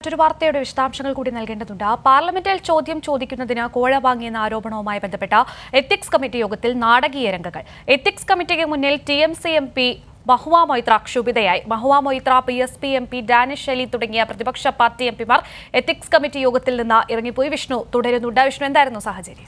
മറ്റൊരു വാർത്തയുടെ വിശദാംശങ്ങൾ കൂടി നൽകേണ്ടതുണ്ട് പാർലമെന്റിൽ ചോദ്യം ചോദിക്കുന്നതിന് കോഴ വാങ്ങിയെന്ന ആരോപണവുമായി ബന്ധപ്പെട്ട എത്തിക്സ് കമ്മിറ്റി യോഗത്തിൽ നാടകീയ രംഗങ്ങൾ എത്തിക്സ് കമ്മിറ്റിക്ക് മുന്നിൽ T M C M P Mahua Moitra ക്ഷുഭിതയായി Mahua Moitra B S P M P Danish Ali തുടങ്ങിയ പ്രതിപക്ഷ പാർട്ടി എം പിമാർ എത്തിക്സ് കമ്മിറ്റി യോഗത്തിൽ നിന്ന് ഇറങ്ങിപ്പോയി വിഷ്ണു തുടരുന്നുണ്ട് വിഷ്ണു എന്തായിരുന്നു സാഹചര്യം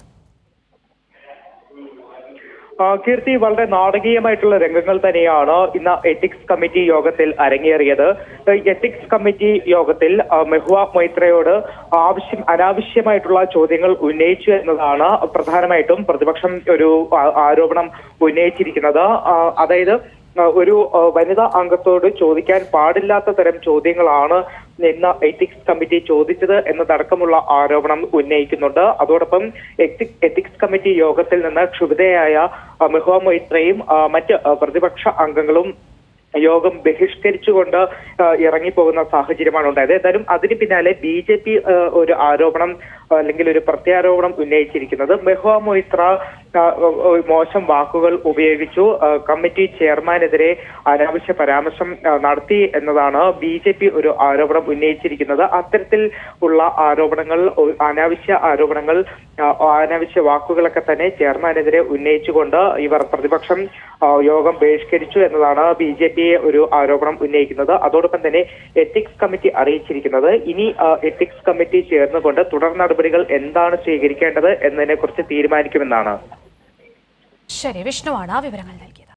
ആ, കീർത്തി വളരെ നാടകീയമായിട്ടുള്ള രംഗങ്ങൾ തന്നെയാണ് ഇന്ന് എത്തിക്സ് കമ്മിറ്റി യോഗത്തിൽ അരങ്ങേറിയത് എത്തിക്സ് കമ്മിറ്റി യോഗത്തിൽ ആ, മെഹുവ മൊയ്ത്രയോട് ആവശ്യം അനാവശ്യമായിട്ടുള്ള ചോദ്യങ്ങൾ ഉന്നയിച്ചു എന്നതാണ് പ്രധാനമായിട്ടും പ്രതിപക്ഷം ഒരു ആ- ആരോപണം ഉന്നയിച്ചിരിക്കുന്നത് ആ, അതായത് ആ, ഒരു ആ, വനിതാ അംഗത്തോട് ചോദിക്കാൻ പാടില്ലാത്ത തരം ചോദ്യങ്ങളാണ് ഇന്ന് എത്തിക്സ് കമ്മിറ്റി ചോദിച്ചത് എന്നതടക്കമുള്ള ആരോപണം ഉന്നയിക്കുന്നുണ്ട് അതോടൊപ്പം എത്തി- എത്തിക്സ് കമ്മിറ്റി യോഗത്തിൽ നിന്ന് ക്ഷുഭിതയായ ആ, മെഹുവ മൊയ്ത്രയും ആ, മറ്റ് ആ, പ്രതിപക്ഷ അംഗങ്ങളും യോഗം ബഹിഷ്കരിച്ചുകൊണ്ട് ആ, ഇറങ്ങിപ്പോകുന്ന സാഹചര്യമാണ് ഉണ്ടായത് ഏതായാലും അതിന് പിന്നാലെ ബി ജെ പി ഒരു ആരോപണം ആ, അല്ലെങ്കിൽ ഒരു പ്രത്യാരോപണം ഉന്നയിച്ചിരിക്കുന്നത് മെഹുവ മൊയ്ത്ര ആ, ആ, മോശം വാക്കുകൾ ഉപയോഗിച്ചു ആ, കമ്മിറ്റി ചെയർമാനെതിരെ അനാവശ്യ പരാമർശം ആ, നടത്തി എന്നതാണ് ബി ജെ പി ഒരു ആരോപണം ഉന്നയിച്ചിരിക്കുന്നത് അത്തരത്തിൽ ഉള്ള ആരോപണങ്ങൾ ഒ- അനാവശ്യ ആരോപണങ്ങൾ ആ, അനാവശ്യ വാക്കുകളൊക്കെ തന്നെ ചെയർമാനെതിരെ ഉന്നയിച്ചുകൊണ്ട് ഇവർ പ്രതിപക്ഷം ആ, യോഗം ബഹിഷ്കരിച്ചു എന്നതാണ് ബി ജെ പി ഒരു ആരോപണം ഉന്നയിക്കുന്നത് അതോടൊപ്പം തന്നെ എത്തിക്സ് കമ്മിറ്റി അറിയിച്ചിരിക്കുന്നത് ഇനി ആ, എത്തിക്സ് കമ്മിറ്റി ചേർന്നുകൊണ്ട് തുടർ നടപടികൾ എന്താണ് സ്വീകരിക്കേണ്ടത് എന്നതിനെ കുറിച്ച് തീരുമാനിക്കുമെന്നാണ് ശരി വിഷ്ണുവാണ് ആ വിവരങ്ങൾ നൽകിയത്